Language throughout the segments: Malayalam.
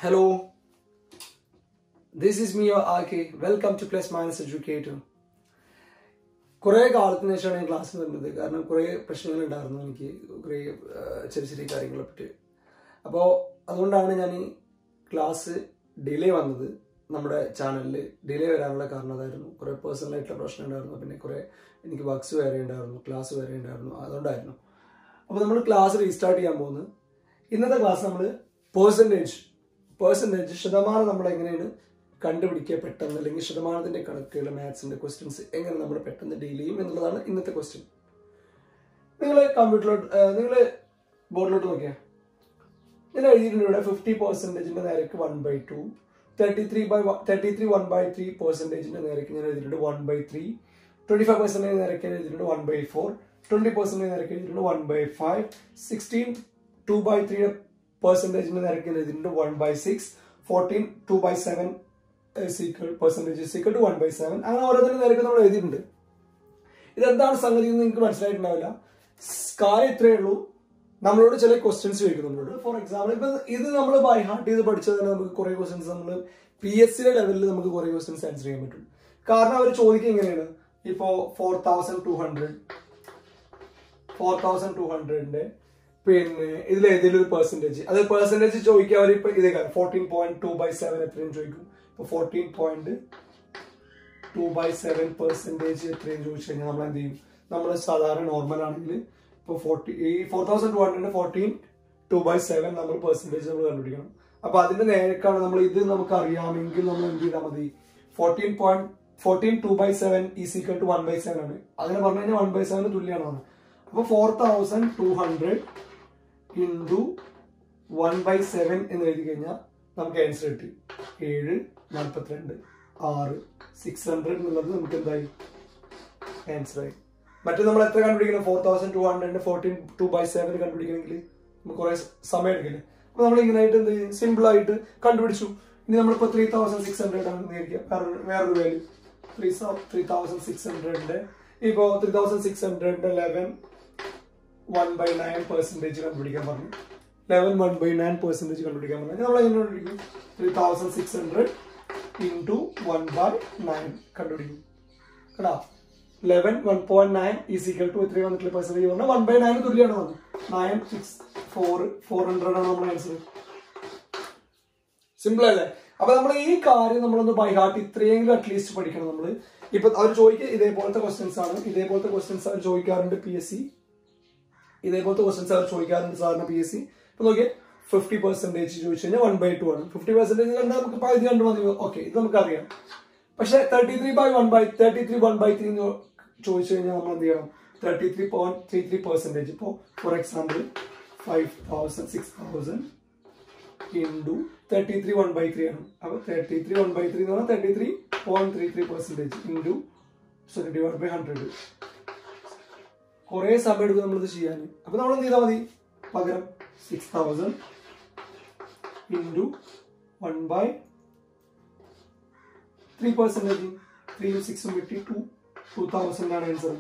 Hello, this is me, your RK. Welcome to Plus Minus Educator. കുറേ കാലത്തിന് ശേഷമാണ് ഞാൻ ക്ലാസ്സിൽ വരുന്നത് കാരണം കുറേ പ്രശ്നങ്ങൾ ഉണ്ടായിരുന്നു എനിക്ക് കുറേ ആ, ചെറിയ ചെറിയ കാര്യങ്ങളെ പറ്റി അപ്പോൾ അതുകൊണ്ടാണ് ഞാൻ ഈ ക്ലാസ് ഡിലേ വന്നത് നമ്മുടെ ചാനലിൽ ഡിലേ വരാനുള്ള കാരണം അതായിരുന്നു കുറേ പേഴ്സണൽ ആയിട്ടുള്ള പ്രശ്നം ഉണ്ടായിരുന്നു പിന്നെ കുറേ എനിക്ക് വർക്ക്സ് വേറെ ഉണ്ടായിരുന്നു ക്ലാസ് വേറെ ഉണ്ടായിരുന്നു അതുകൊണ്ടായിരുന്നു അപ്പോൾ നമ്മൾ ക്ലാസ് റീസ്റ്റാർട്ട് ചെയ്യാൻ പോകുന്നത് ഇന്നത്തെ ക്ലാസ് നമ്മൾ പേഴ്സൻറ്റേജ് പേഴ്സൻറ്റേജ് ശതമാനം നമ്മൾ എങ്ങനെയാണ് കണ്ടുപിടിക്കുക പെട്ടെന്ന് അല്ലെങ്കിൽ ശതമാനത്തിന്റെ കണക്കുകൾ മാത്സിന്റെ ക്വസ്റ്റ്യൻസ് എങ്ങനെ നമ്മൾ പെട്ടെന്ന് ഡീൽ ചെയ്യും എന്നുള്ളതാണ് ഇന്നത്തെ ക്വസ്റ്റ്യൻ നിങ്ങൾ കമ്പ്യൂട്ടറിലോട്ട് നിങ്ങൾ ബോർഡിലോട്ട് നോക്കിയാൽ ഞാൻ എഴുതിയിട്ടുണ്ട് ഇവിടെ ഫിഫ്റ്റി പെർസെൻറ്റേജിന്റെ നേരക്ക് one by two thirty three by thirty three one by three പെർസെൻറ്റേജിന്റെ നേരക്ക് ഞാൻ എഴുതിയിട്ടുണ്ട് one by three twenty five percentage നിരക്ക് ഞാൻ എഴുതിയിട്ടുണ്ട് one by four twenty percentage നിരക്ക് എഴുതിയിട്ടുണ്ട് one by five sixteen two by three പെർസെൻറ്റേജിന്റെ നിരക്ക് ഞാൻ എഴുതിയിട്ടുണ്ട് one by six fourteen two by seven sequel percentage sequel two one by seven അങ്ങനെ ഓരോന്നിന്റെ നിരക്ക് നമ്മൾ എഴുതിയിട്ടുണ്ട് ഇതെന്താണ് സംഗതി എന്ന് നിങ്ങൾക്ക് മനസ്സിലായിട്ടുണ്ടാവില്ല സ് കാര്യം ഇത്രയേ ഉള്ളൂ നമ്മളോട് ചില ക്വസ്റ്റ്യൻസ് ചോദിക്കും നമ്മളോട് ഫോർ എക്സാമ്പിൾ ഇപ്പൊ ഇത് നമ്മൾ ബൈ ഹാർട്ട് ചെയ്ത് പഠിച്ചത് തന്നെ നമുക്ക് കുറെ ക്വസ്റ്റ്യൻസ് നമ്മൾ പി എസ് സിയുടെ ലെവലിൽ നമുക്ക് കുറെ ക്വസ്റ്റ്യൻസ് ആൻസർ ചെയ്യാൻ പറ്റും കാരണം അവർ ചോദിക്കുക എങ്ങനെയാണ് ഇപ്പോ four thousand two hundred four thousand two ഹൺഡ്രഡിന്റെ പിന്നെ ഇതിൽ ഏതെങ്കിലും ഒരു പെർസെന്റേജ് അത് പെർസെന്റേജ് ചോദിക്കുക അവർ ഇപ്പൊ ഇതേ fourteen point two by seven എത്രയും ചോദിക്കും ഇപ്പൊ fourteen point two by seven percentage എത്രയും ചോദിച്ചു കഴിഞ്ഞാൽ നമ്മൾ എന്ത് ചെയ്യും നമ്മൾ സാധാരണ നോർമൽ ആണെങ്കിൽ ഇപ്പോൾ ഫോർട്ടി ഈ four thousand two hundred fourteen two by seven നമ്മൾ പെർസെന്റേജ് നമ്മൾ കണ്ടുപിടിക്കണം അപ്പൊ അതിന്റെ നേരക്കാണ് നമ്മൾ ഇത് നമുക്ക് അറിയാമെങ്കിൽ നമ്മൾ എന്ത് ചെയ്താൽ മതി fourteen point fourteen two by seven is equal to one by seven ആണ് അങ്ങനെ പറഞ്ഞു കഴിഞ്ഞാൽ വൺ ബൈ സെവന് തുല്യമാണ് അപ്പൊ four thousand two hundred into one by seven എന്ന് എഴുതി കഴിഞ്ഞാൽ നമുക്ക് ആൻസർ കിട്ടി ഏഴ് നാൽപ്പത്തിരണ്ട് ആറ് സിക്സ് ഹൺഡ്രഡ് എന്നുള്ളത് നമുക്ക് എന്തായി ആൻസർ ആയി മറ്റേ നമ്മൾ എത്ര കണ്ടുപിടിക്കണം four thousand two hundred fourteen two by seven കണ്ടുപിടിക്കണമെങ്കിൽ നമുക്ക് കുറെ സമയം എടുക്കില്ലേ അപ്പൊ നമ്മൾ ഇങ്ങനെ ആയിട്ട് എന്ത് ചെയ്യും സിമ്പിൾ ആയിട്ട് കണ്ടുപിടിച്ചു ഇനി നമ്മളിപ്പോ ത്രീ തൗസൻഡ് സിക്സ് ഹൺഡ്രഡ് ആണ് വിചാരിക്കുക വേറൊരു വേറൊരു value three three thousand six ഹൺഡ്രഡിന്റെ ഇപ്പോ ത്രീ തൗസൻഡ് സിക്സ് ഹൺഡ്രഡിന്റെ eleven one by nine percentage കണ്ടുപിടിക്കാൻ പറഞ്ഞു eleven one by nine percentage കണ്ടുപിടിക്കാൻ പറഞ്ഞു നമ്മൾ എങ്ങനെ കണ്ടുപിടിക്കും three thousand six hundred into one by nine കണ്ടുപിടിക്കും കേട്ടോ eleven one point nine is equal to എത്ര വന്നിട്ടുള്ള പെർസെന്റേജ് പറഞ്ഞാൽ വൺ ബൈ നയൻ തുല്യമാണ് വന്നത് nine six four four hundred ആണ് നമ്മുടെ ആൻസർ സിമ്പിൾ അല്ലേ അപ്പൊ നമ്മൾ ഈ കാര്യം നമ്മളൊന്ന് ബൈ ഹാർട്ട് ഇത്രയെങ്കിലും അറ്റ്ലീസ്റ്റ് പഠിക്കണം നമ്മൾ ഇപ്പൊ അവർ ചോദിക്കുക ഇതേപോലത്തെ ക്വസ്റ്റ്യൻസ് ആണ് ഇതേപോലത്തെ ക്വസ്റ്റ്യൻസ് അവർ ചോദിക്കാറുണ്ട് പി എസ് സി ഇതേപോലത്തെ ക്വസ്റ്റ്യൻസ് അവർ ചോദിക്കാറുണ്ട് സാധാരണ പി എസ് സി ഇപ്പൊ നോക്കിയേ ഫിഫ്റ്റി പെർസെന്റേജ് ചോദിച്ചു കഴിഞ്ഞാൽ വൺ ബൈ ടു ആണ് ഫിഫ്റ്റി പെർസെന്റേജ് കണ്ടാൽ നമുക്ക് പകുതി കണ്ടു മതി ഓക്കെ ഇത് നമുക്കറിയാം പക്ഷെ thirty three by one by thirty three one by three ചോദിച്ചു കഴിഞ്ഞാൽ നമ്മൾ എന്ത് ചെയ്യണം thirty three point three three percentage ഇപ്പോൾ for example five thousand six thousand into thirty three one by three ആണ് അപ്പോൾ thirty three one by three എന്ന് പറഞ്ഞാൽ thirty three point three three percentage into sorry divide by hundred കുറേ സമയം എടുക്കും നമ്മളിത് ചെയ്യാൻ അപ്പൊ നമ്മൾ എന്ത് ചെയ്താൽ മതി പകരം six thousand into one by three percentage ത്രീയും സിക്സും കിട്ടി ടു ടു തൗസൻഡ് ആണ് ആൻസർ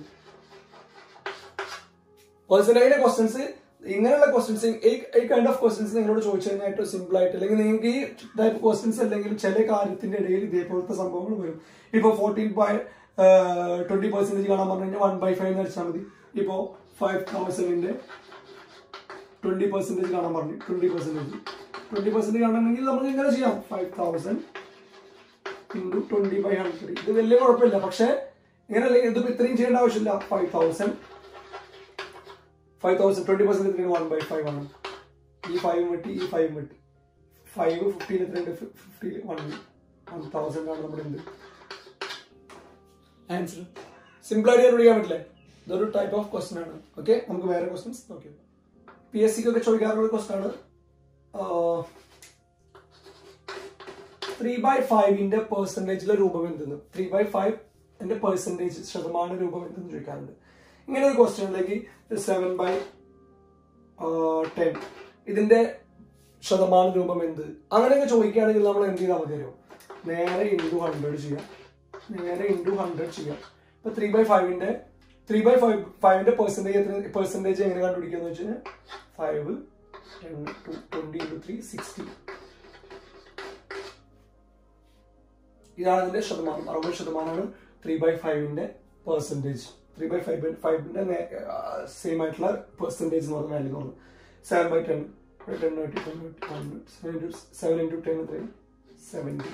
പേഴ്സണലിന്റെ ക്വസ്റ്റ്യൻസ് ഇങ്ങനെയുള്ള ക്വസ്റ്റ്യൻസ് ഈ കൈൻഡ് ഓഫ് ക്വസ്റ്റ്യൻസ് നിങ്ങളോട് ചോദിച്ചു കഴിഞ്ഞാൽ ഏറ്റവും സിമ്പിൾ ആയിട്ട് അല്ലെങ്കിൽ നിങ്ങൾക്ക് ഈ ടൈപ്പ് ക്വസ്റ്റ്യൻസ് അല്ലെങ്കിൽ ചില കാര്യത്തിന്റെ ഇടയിൽ ഇതേപോലത്തെ സംഭവങ്ങൾ വരും ഇപ്പൊ ഫോർട്ടീൻ ബൈ ട്വന്റി പെർസെന്റേജ് കാണാൻ പറഞ്ഞു കഴിഞ്ഞാൽ വൺ ബൈ ഫൈവ് എന്ന് അടിച്ചാൽ മതി ഇപ്പോ ഫൈവ് തൗസൻഡിന്റെ ട്വന്റി പെർസെന്റേജ് കാണാൻ പറഞ്ഞു ട്വന്റി പെർസെന്റേജ് ട്വന്റി പെർസെന്റേജ് കാണണമെങ്കിൽ നമുക്ക് ഇങ്ങനെ ചെയ്യാം five thousand into twenty by hundred ഇത് വലിയ കുഴപ്പമില്ല പക്ഷെ ഇങ്ങനെ അല്ലെങ്കിൽ ഇതിപ്പോ ഇത്രയും ചെയ്യേണ്ട ആവശ്യമില്ല five thousand five thousand twenty percent എത്രയാണ് വൺ ബൈ ഫൈവ് ആണ് ഈ ഫൈവ് വെട്ടി ഈ ഫൈവ് വെട്ടി ഫൈവ് ഫിഫ്റ്റീൻ എത്രയുണ്ട് ഫിഫ്റ്റി വൺ വൺ തൗസൻഡ് ആണ് നമ്മുടെ എന്ത് ആൻസർ സിമ്പിൾ ആയിട്ട് കണ്ടുപിടിക്കാൻ പറ്റില്ലേ ഇതൊരു ടൈപ്പ് ഓഫ് ക്വസ്റ്റൻ ആണ് ഓക്കെ നമുക്ക് വേറെ ക്വസ്റ്റൻസ് നോക്കി പി എസ് സിക്ക് ഒക്കെ ചോദിക്കാറുള്ള ക്വസ്റ്റൻ ആണ് ത്രീ ബൈ ഫൈവിന്റെ പെർസെന്റേജിലെ രൂപം എന്തെന്ന് ത്രീ ബൈ ഫൈവ് എന്റെ പെർസെന്റേജ് ശതമാന രൂപം എന്തെന്ന് ചോദിക്കാറുണ്ട് ഇങ്ങനെ ഒരു ക്വസ്റ്റ്യനിലേക്ക് സെവൻ ബൈ ടെൻ ഇതിന്റെ ശതമാന രൂപം എന്ത് അങ്ങനെയൊക്കെ ചോദിക്കുകയാണെങ്കിൽ നമ്മൾ എന്ത് ചെയ്താൽ മതി അറിയോ നേരെ ഇൻറ്റു ഹൺഡ്രഡ് ചെയ്യാം നേരെ ഇൻറ്റു ഹൺഡ്രഡ് ചെയ്യാം ഇപ്പൊ ത്രീ ബൈ ഫൈവിന്റെ ത്രീ ബൈ ഫൈവ് ഫൈവിന്റെ പെർസെന്റേജ് എത്ര പെർസെന്റേജ് എങ്ങനെ കണ്ടുപിടിക്കാന്ന് വെച്ച് കഴിഞ്ഞാൽ five twenty into three sixty ഇതാണ് ഇതിന്റെ ശതമാനം അറുപത് ശതമാനമാണ് ത്രീ ബൈ ഫൈവിന്റെ പെർസെൻറ്റേജ് ത്രീ ബൈ ഫൈവ് ഫൈവിന്റെ സെയിം ആയിട്ടുള്ള പെർസെൻറ്റേജ് എന്ന് പറഞ്ഞ വാല്യൂ എന്ന് പറഞ്ഞു seven by ten ten ten seven into seven into ten എത്രയും സെവൻറ്റി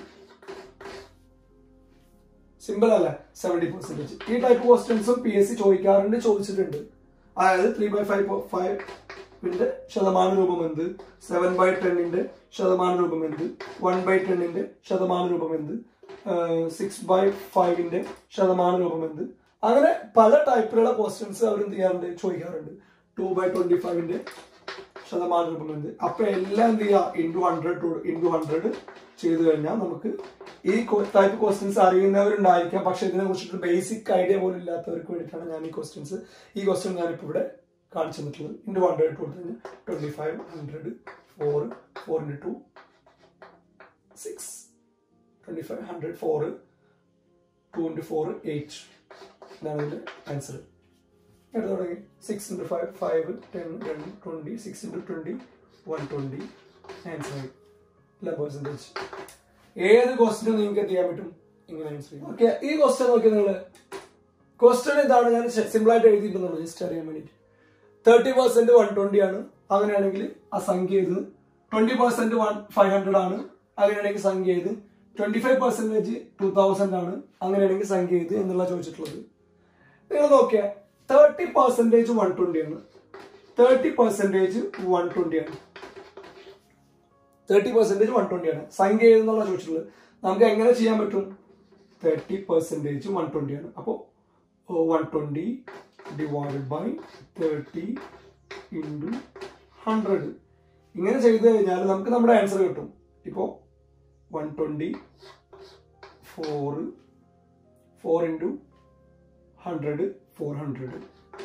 സിമ്പിൾ അല്ല സെവൻറ്റി പെർസെന്റേജ് ഈ ടൈപ്പ് ക്വസ്റ്റ്യൻസും പി എസ് സി ചോദിക്കാറുണ്ട് ചോദിച്ചിട്ടുണ്ട് അതായത് ത്രീ ബൈ ഫൈവ് ഫൈവിന്റെ ശതമാന രൂപം എന്ത് സെവൻ ബൈ ടെന്നിന്റെ ശതമാന രൂപം എന്ത് വൺ ബൈ ടെന്നിന്റെ ശതമാന രൂപം എന്ത് സിക്സ് ബൈ ഫൈവിന്റെ ശതമാന രൂപം എന്ത് അങ്ങനെ പല ടൈപ്പിലുള്ള ക്വസ്റ്റ്യൻസ് അവർ എന്ത് ചെയ്യാറുണ്ട് ചോദിക്കാറുണ്ട് ടു ബൈ ട്വന്റി ഫൈവിന്റെ ശതമാന രൂപം എന്ത് അപ്പൊ എല്ലാം എന്ത് ചെയ്യുക ഇൻറ്റു ഹൺഡ്രഡ് ഇൻറ്റു ഹൺഡ്രഡ് ചെയ്തു കഴിഞ്ഞാൽ നമുക്ക് ഈ ടൈപ്പ് ക്വസ്റ്റ്യൻസ് അറിയുന്നവരുണ്ടായിരിക്കാം പക്ഷെ ഇതിനെ കുറിച്ചിട്ട് ബേസിക് ഐഡിയ പോലും ഇല്ലാത്തവർക്ക് വേണ്ടിയിട്ടാണ് ഞാൻ ഈ ക്വസ്റ്റ്യൻസ് ഈ ക്വസ്റ്റ്യൻ ഞാനിപ്പോൾ ഇവിടെ കാണിച്ചു തന്നിട്ടുള്ളത് ഇൻറ്റു ഹൺഡ്രഡ് കൊടുത്തു കഴിഞ്ഞാൽ twenty five hundred four four into two six twenty five hundred four two into four eight ഇതാണ് ഇതിന്റെ ആൻസർ എടുത്ത് തുടങ്ങി six into five five ten ten twenty six into twenty one twenty answer ആയി എല്ലാ പെർസെൻറ്റേജ് ഏത് ക്വസ്റ്റിനും നിങ്ങൾക്ക് എന്ത് ചെയ്യാൻ പറ്റും ഇങ്ങനെ ആൻസർ ചെയ്യും ഓക്കെ ഈ ക്വസ്റ്റ്യൻ നോക്കി നിങ്ങൾ ക്വസ്റ്റ്യൻ ഇതാണ് ഞാൻ സിമ്പിൾ ആയിട്ട് എഴുതിയിട്ടുണ്ടെന്നുള്ളൂ ജസ്റ്റ് അറിയാൻ വേണ്ടിയിട്ട് തേർട്ടി പെർസെന്റ് വൺ ട്വന്റി ആണ് അങ്ങനെയാണെങ്കിൽ ആ സംഖ്യ ഇത് twenty percent one five hundred ആണ് അങ്ങനെയാണെങ്കിൽ സംഖ്യ ഇത് twenty five percentage two thousand ആണ് അങ്ങനെയാണെങ്കിൽ സംഖ്യ ഇത് എന്നുള്ള ചോദിച്ചിട്ടുള്ളത് നിങ്ങൾ നോക്കിയാൽ തേർട്ടി പെർസെന്റേജ് വൺ ട്വന്റി ആണ് തേർട്ടി പെർസെന്റേജ് വൺ ട്വന്റി ആണ് തേർട്ടി പെർസെന്റേജ് വൺ ട്വന്റി ആണ് സംഖ്യ ഏതെന്നുള്ള ചോദിച്ചിട്ടുള്ളത് നമുക്ക് എങ്ങനെ ചെയ്യാൻ പറ്റും തേർട്ടി പെർസെന്റേജ് വൺ ട്വന്റി ആണ് അപ്പോൾ one twenty divide by thirty into hundred ഇങ്ങനെ ചെയ്ത് കഴിഞ്ഞാൽ നമുക്ക് നമ്മുടെ ആൻസർ കിട്ടും ഇപ്പോൾ one twenty four four into hundred four hundred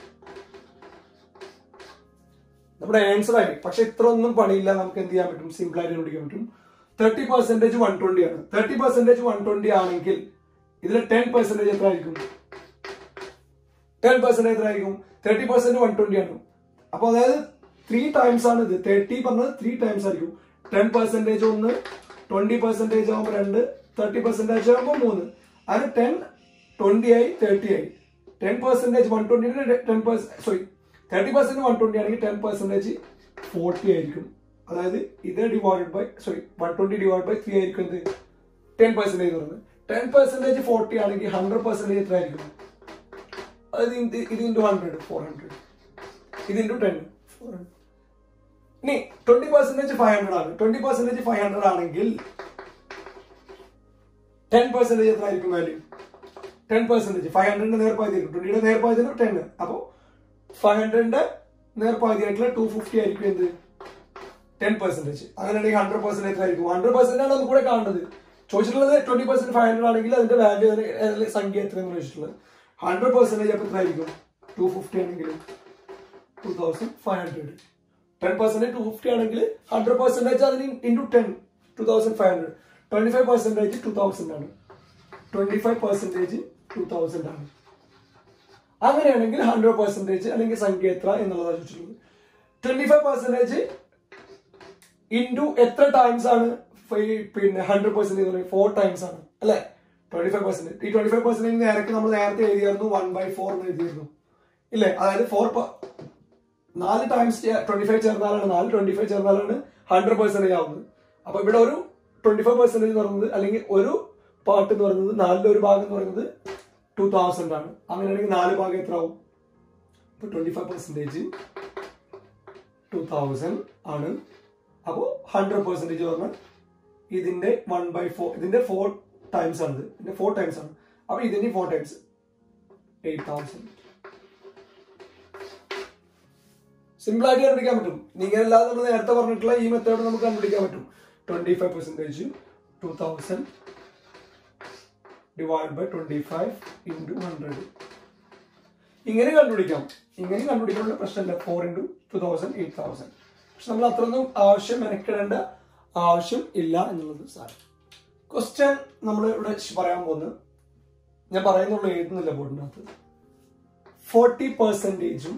നമ്മുടെ ആൻസർ ആയി പക്ഷെ ഇത്ര ഒന്നും പണിയില്ല നമുക്ക് എന്ത് ചെയ്യാൻ പറ്റും സിമ്പിൾ ആയിട്ട് കണ്ടുപിടിക്കാൻ പറ്റും തേർട്ടി പെർസെന്റേജ് വൺ ട്വന്റി ആണ് തേർട്ടി പെർസെന്റേജ് വൺ ട്വന്റി ആണെങ്കിൽ ഇതിൽ ടെൻ പെർസെന്റേജ് എത്ര ആയിരിക്കും ടെൻ പെർസെന്റേജ് എത്ര ആയിരിക്കും തേർട്ടി പെർസെന്റ് വൺ ട്വന്റി ആണ് അപ്പൊ അതായത് ത്രീ ടൈംസ് ആണ് ഇത് തേർട്ടി പറഞ്ഞത് ത്രീ ടൈംസ് ആയിരിക്കും ടെൻ പെർസെന്റേജ് ഒന്ന് ട്വന്റി പെർസെന്റേജ് ആകുമ്പോൾ രണ്ട് തേർട്ടി പെർസെന്റേജ് ആകുമ്പോൾ മൂന്ന് അത് ടെൻ ട്വന്റി ആയി തേർട്ടി ആയി ten percentage one twenty ten percent sorry thirty percent one twenty ആണെങ്കിൽ ടെൻ പെർസെന്റേജ് ഫോർട്ടി ആയിരിക്കും അതായത് ഇത് divide by sorry one twenty divide by three ആയിരിക്കും എന്ത് ടെൻ പെർസെന്റേജ് പറയുന്നത് ടെൻ പെർസെന്റേജ് ഫോർട്ടി ആണെങ്കിൽ ഹൺഡ്രഡ് പെർസെന്റേജ് എത്ര ആയിരിക്കും അതായത് ഇത് ഇത് ഇൻറ്റു ഹൺഡ്രഡ് ഫോർ ഹൺഡ്രഡ് ഇത് ഇൻറ്റു ടെൻ ഫോർ ഹൺഡ്രഡ് ഇനി ട്വന്റി പെർസെന്റേജ് ഫൈവ് ഹൺഡ്രഡ് ആണ് ട്വന്റി പെർസെന്റേജ് ഫൈവ് ഹൺഡ്രഡ് ആണെങ്കിൽ ടെൻ പെർസെന്റേജ് എത്ര ആയിരിക്കും വാല്യൂ ടെൻ പെർസെന്റേജ് ഫൈവ് ഹൺഡ്രഡിന്റെ നേർപ്പാതി ആയിരിക്കും ട്വന്റിയുടെ നേർപ്പാതി ടെൻ അപ്പോൾ ഫൈവ് ഹൺഡ്രഡിന്റെ നേർപ്പാതി ആയിട്ടുള്ള ടു ഫിഫ്റ്റി ആയിരിക്കും എന്ത് ടെൻ പെർസെന്റേജ് അങ്ങനെയാണെങ്കിൽ ഹൺഡ്രഡ് പെർസെന്റേജ് ആയിരിക്കും ഹൺഡ്രഡ് പെർസെന്റ് ആണ് നമുക്ക് കൂടെ കാണുന്നത് ചോദിച്ചിട്ടുള്ളത് ട്വന്റി പെർസെന്റ് ഫൈവ് ഹൺഡ്രഡ് ആണെങ്കിൽ അതിന്റെ വാല്യൂ സംഖ്യ എത്രയെന്ന് ചോദിച്ചിട്ടുള്ളത് ഹൺഡ്രഡ് പെർസെന്റേജ് അപ്പൊ എത്ര ആയിരിക്കും ടു ഫിഫ്റ്റി ആണെങ്കിൽ two thousand five hundred ten percentage two fifty ആണെങ്കിൽ ഹൺഡ്രഡ് പെർസെന്റേജ് അതിന് into ten two thousand five hundred twenty five percentage two thousand ആണ് twenty five percentage two thousand ആണ് അങ്ങനെയാണെങ്കിൽ ഹൺഡ്രഡ് പെർസെന്റേജ് അല്ലെങ്കിൽ സംഖ്യ എത്ര എന്നുള്ളതാണ് ചോദിച്ചിട്ടുള്ളത് ട്വന്റി ഫൈവ് പെർസെന്റേജ് ഇൻറ്റു എത്ര ടൈംസ് ആണ് ഈ പിന്നെ ഹൺഡ്രഡ് പെർസെന്റേജ് ഫോർ ടൈംസ് ആണ് അല്ലെ ട്വന്റി ഫൈവ് പെർസെന്റ് ഈ ട്വന്റി ഫൈവ് പെർസെന്റേജ് നേരത്തെ നമ്മൾ നേരത്തെ എഴുതിയായിരുന്നു വൺ ബൈ ഫോർ എന്ന് എഴുതിയിരുന്നു ഇല്ലേ അതായത് ഫോർ നാല് ടൈംസ് ട്വന്റി ഫൈവ് ചേർന്നാലാണ് നാല് ട്വന്റി ഫൈവ് ചേർന്നാലാണ് ഹൺഡ്രഡ് പെർസെന്റേജ് ആവുന്നത് അപ്പൊ ഇവിടെ ഒരു ട്വന്റി ഫൈവ് പെർസെന്റേജ് എന്ന് പറയുന്നത് അല്ലെങ്കിൽ ഒരു പാർട്ട് എന്ന് പറയുന്നത് നാലിലെ ഒരു ഭാഗം എന്ന് പറയുന്നത് ടൂ തൗസൻഡ് ആണ് അങ്ങനെയാണെങ്കിൽ നാല് ഭാഗം എത്ര ആവും ഇപ്പൊ twenty five percentage two thousand ആണ് അപ്പോൾ ഹൺഡ്രഡ് പെർസെന്റേജ് പറഞ്ഞാൽ ഇതിന്റെ വൺ ബൈ ഫോർ ഇതിന്റെ ഫോർ ടൈംസ് ആണ് ഇത് ഇതിന്റെ ഫോർ ടൈംസ് ആണ് അപ്പൊ ഇതിന്റെ four times eight thousand simple ആയിട്ട് കണ്ടുപിടിക്കാൻ പറ്റും നിങ്ങൾ അല്ലാതെ നമ്മൾ നേരത്തെ പറഞ്ഞിട്ടുള്ള ഈ മെത്തേഡ് നമുക്ക് കണ്ടുപിടിക്കാൻ പറ്റും twenty five percentage two thousand divide by twenty five into hundred ഇങ്ങനെ കണ്ടുപിടിക്കാം ഇങ്ങനെ കണ്ടുപിടിക്കാനുള്ള പ്രശ്നമില്ല four into two thousand eight thousand പക്ഷെ നമ്മൾ അത്രയൊന്നും ആവശ്യം മെനക്കിടേണ്ട ആവശ്യം ഇല്ല എന്നുള്ളത് സാരം ക്വസ്റ്റ്യൻ നമ്മൾ ഇവിടെ പറയാൻ പോകുന്നത് ഞാൻ പറയുന്നുള്ളൂ എഴുതുന്നില്ല ബോർഡിനകത്ത് ഫോർട്ടി പെർസെൻറ്റേജും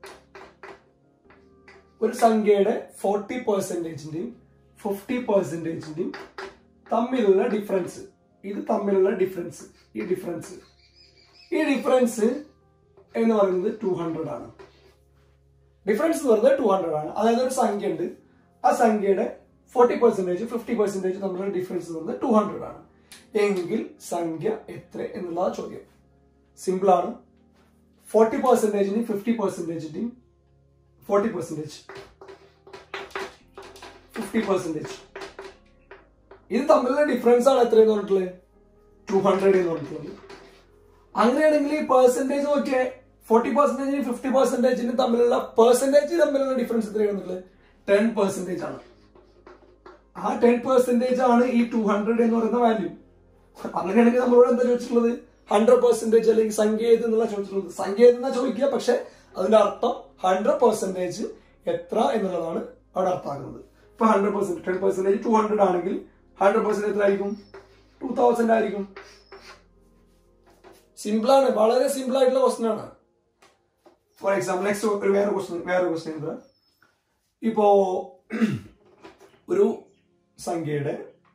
ഒരു സംഖ്യയുടെ ഫോർട്ടി പെർസെൻറ്റേജിന്റെയും ഫിഫ്റ്റി പെർസെൻറ്റേജിന്റെയും തമ്മിലുള്ള ഡിഫറൻസ് ഇത് തമ്മിലുള്ള ഡിഫറൻസ് ഈ ഡിഫറൻസ് ഈ ഡിഫറൻസ് എന്ന് പറയുന്നത് ടു ഹൺഡ്രഡ് ആണ് ഡിഫറൻസ് എന്ന് പറയുന്നത് ടു ഹൺഡ്രഡ് ആണ് അതായത് ഒരു സംഖ്യ ഉണ്ട് ആ സംഖ്യയുടെ ഫോർട്ടി പെർസെന്റേജ് ഫിഫ്റ്റി പെർസെന്റേജ് തമ്മിലുള്ള ഡിഫറൻസ് എന്ന് പറയുന്നത് ടു ഹൺഡ്രഡ് ആണ് എങ്കിൽ സംഖ്യ എത്ര എന്നുള്ള ചോദ്യം സിമ്പിൾ ആണ് ഫോർട്ടി പെർസെന്റേജിന്റെയും ഫിഫ്റ്റി പെർസെന്റേജിന്റെയും ഫോർട്ടി പെർസെന്റേജ് ഫിഫ്റ്റി പെർസെന്റേജ് ഇത് തമ്മിലുള്ള ഡിഫറൻസ് ആണ് എത്രയെന്ന് പറഞ്ഞിട്ടുള്ളത് ടു ഹൺഡ്രഡ് എന്ന് പറഞ്ഞിട്ടുള്ളത് അങ്ങനെയാണെങ്കിൽ ഈ പെർസെന്റേജ് നോക്കിയേ ഫോർട്ടി പെർസെന്റേജിനും ഫിഫ്റ്റി പെർസെന്റേജിനും തമ്മിലുള്ള പെർസെന്റേജ് തമ്മിലുള്ള ഡിഫറൻസ് എത്രയാണെന്നുള്ളത് ടെൻ പെർസെന്റേജ് ആണ് ആ ടെൻ പെർസെന്റേജ് ആണ് ഈ ടു ഹൺഡ്രഡ് എന്ന് പറയുന്ന വാല്യൂ അങ്ങനെയാണെങ്കിൽ നമ്മളോട് എന്താ ചോദിച്ചിട്ടുള്ളത് ഹൺഡ്രഡ് പെർസെന്റേജ് അല്ലെങ്കിൽ സംഖ്യ ഏത് എന്നുള്ള ചോദിച്ചിട്ടുള്ളത് സംഖ്യ ഏതെന്നാ ചോദിക്കുക പക്ഷെ അതിന്റെ അർത്ഥം ഹൺഡ്രഡ് പെർസെന്റേജ് എത്ര എന്നുള്ളതാണ് അവിടെ അർത്ഥമാക്കുന്നത് ഇപ്പൊ hundred percent ten percentage two hundred ആണെങ്കിൽ ഹൺഡ്രഡ് പെർസെന്റ് എത്ര ആയിരിക്കും ടു തൗസൻഡ് ആയിരിക്കും സിമ്പിൾ ആണ് വളരെ സിമ്പിൾ ആയിട്ടുള്ള ക്വസ്റ്റൻ ആണ് ഫോർ എക്സാമ്പിൾ നെക്സ്റ്റ് ഒരു വേറെ ക്വസ്റ്റൻ വേറെ ക്വസ്റ്റൻ എന്താ ഇപ്പോ ഒരു സംഖ്യയുടെ